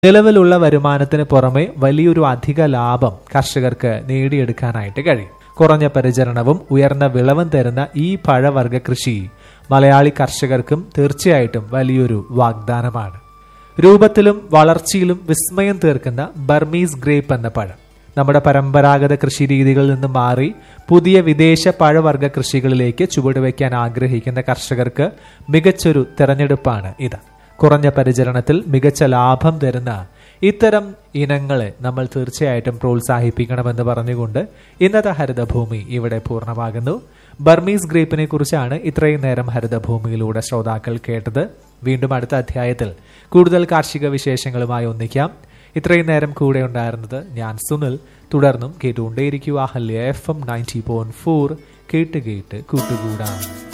നിലവിലുള്ള വരുമാനത്തിന് പുറമെ വലിയൊരു അധിക ലാഭം കർഷകർക്ക് നേടിയെടുക്കാനായിട്ട് കഴിയും കുറഞ്ഞ പരിചരണവും ഉയർന്ന വിളവും തരുന്ന ഈ പഴവർഗ കൃഷി മലയാളി കർഷകർക്കും തീർച്ചയായിട്ടും വലിയൊരു വാഗ്ദാനമാണ് രൂപത്തിലും വളർച്ചയിലും വിസ്മയം തീർക്കുന്ന ബർമീസ് ഗ്രേപ്പ് എന്ന പഴം നമ്മുടെ പരമ്പരാഗത കൃഷി രീതികളിൽ നിന്ന് മാറി പുതിയ വിദേശ പഴവർഗ കൃഷികളിലേക്ക് ചുവടുവെക്കാൻ ആഗ്രഹിക്കുന്ന കർഷകർക്ക് മികച്ചൊരു തെരഞ്ഞെടുപ്പാണ് ഇത് കുറഞ്ഞ പരിചരണത്തിൽ മികച്ച ലാഭം തരുന്ന ഇത്തരം ഇനങ്ങളെ നമ്മൾ തീർച്ചയായിട്ടും പ്രോത്സാഹിപ്പിക്കണമെന്ന് പറഞ്ഞുകൊണ്ട് ഇന്നത്തെ ഹരിതഭൂമി ഇവിടെ പൂർണ്ണമാകുന്നു ബർമീസ് ഗ്രേപ്പിനെ കുറിച്ചാണ് ഇത്രയും നേരം ഹരിതഭൂമിയിലൂടെ ശ്രോതാക്കൾ കേട്ടത് വീണ്ടും അടുത്ത അധ്യായത്തിൽ കൂടുതൽ കാർഷിക വിശേഷങ്ങളുമായി ഒന്നിക്കാം ഇത്രയും നേരം കൂടെ ഉണ്ടായിരുന്നത് ഞാൻ സുനിൽ തുടർന്നും കേട്ടുകൊണ്ടേയിരിക്കുക ഹല്യ F M ninety point four കേട്ട് കേട്ട് കൂട്ടുകൂടാം